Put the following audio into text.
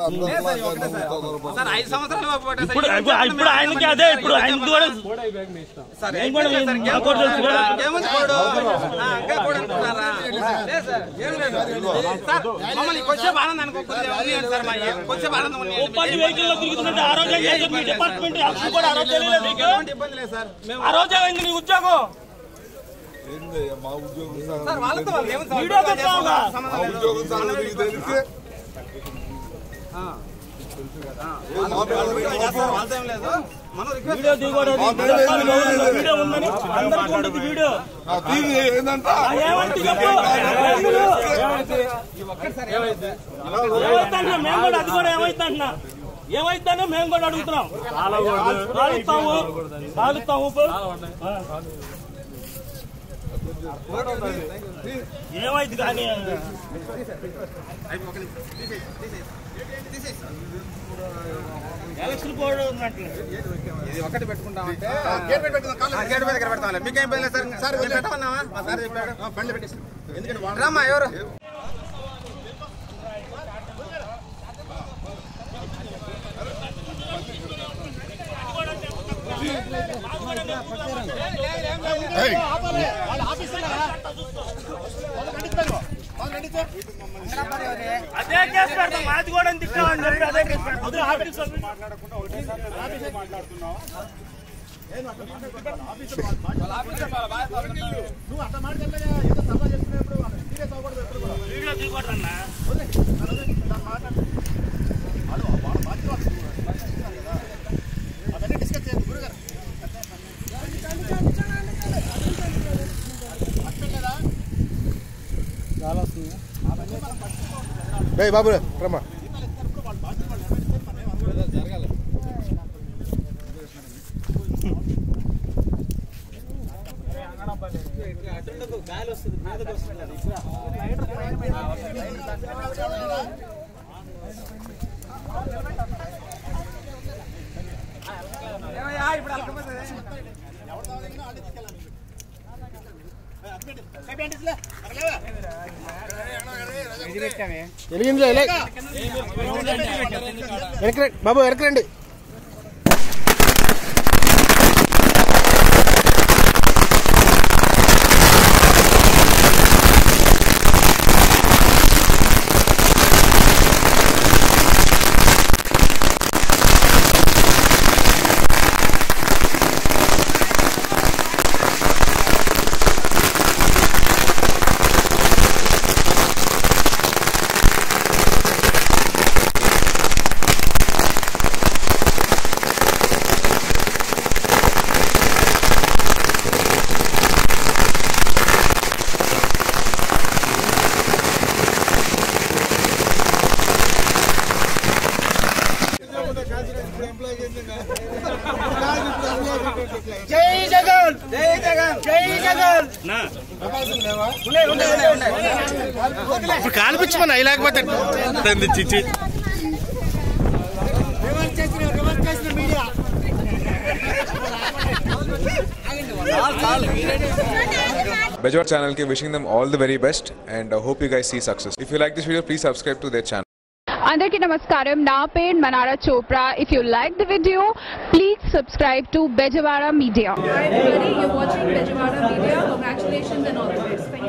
Sir ఐదు సంవత్సరాలు పట్టారు సార్. ఇప్పుడు ఇప్పుడు- ఇప్పుడు ఆయనకి అదే ఇప్పుడు ఆయన కూడా సార్, నేను కూడా సార్, నేను- ఇంకేం నాకు కూడా తెలుసు కదా. ఇంకేముంది కోడు? ఆ, ఇంకా కోడు అంటున్నారా? లేదు సార్, ఏం లేదు. సార్, మమ్మల్ని కొద్దిసేపు ఆనందం అనుకోకపోతే ఉంది సార్ మా కొద్దిసేపు ఆనందం ఉంది. పది వెహికల్ లో తిరుగుతుంటే ఆ రోజు ఏం చేశారు మీ డిపార్ట్మెంట్ అసలు కూడా ఆ రోజు తెలియలేదు నీకు ఎటువంటి ఇబ్బంది లేదు సార్ మేము ఆ రోజు ఏమైంది నీ ఉద్యోగం మా ఉద్యోగం సార్ వాళ్ళతో వాళ్ళకి ఏముంది సార్? వీడియో పెట్టావుగా. సంబంధం లేదు. ఉద్యోగం సంగతి తెలిస్తే సార్, వాళ్ళతో ఏం లేదు మనం రిక్వెస్ట్ వీడియో దిగకూడదు వీడియో ఉందని అందరికీ ఉంటుంది వీడియో ఆ తీరు ఏందంట ఏమైంది చెప్పు ఏమైందంటున్నా మేము కూడా అది కూడా ఏమైందంటున్నా ఏమైందని మేము కూడా అడుగుతున్నాం కాలుస్తాము కాలుస్తాము ఏమైంది కానీ ఎలక్షన్ కోడ్ ఉన్నట్లు ఇది ఒకటి పెట్టుకుంటామంటే గేట్ మీద దగ్గర పెడతాం మీకేం ఇబ్బంది లేదు సార్ సార్ మేము పెట్టమన్నావా మా సార్ చెప్పాడు బండ్లు పెట్టేసి ఎందుకంటే రామ్మా ఎవరు అదే కేసు పెడతాం మాది కూడా తిట్టామని చెప్పి అదే కేసు పెడతాం అదే ఆఫీస్ వీడియో దిగకూడదన్నా బాబు రమ్మా ఇప్పుడు అలకపోతే వెలిగింది వెనక్కి బాబు వెనక్కి రండి జై జగన్ జై జగన్ ఇప్పుడు కాల్పించమని అయి లేకపోతే చిచ్చి Bejwar channel ke wishing them all the very best and uh, hope you guys see success. If you like this video, please subscribe to their channel. అందరికీ నమస్కారం నా పేరు Manara Chopra if you like the video please subscribe to Bezawada media Hi everybody, you're watching Bejawara Media. Congratulations and all the best. Thank you.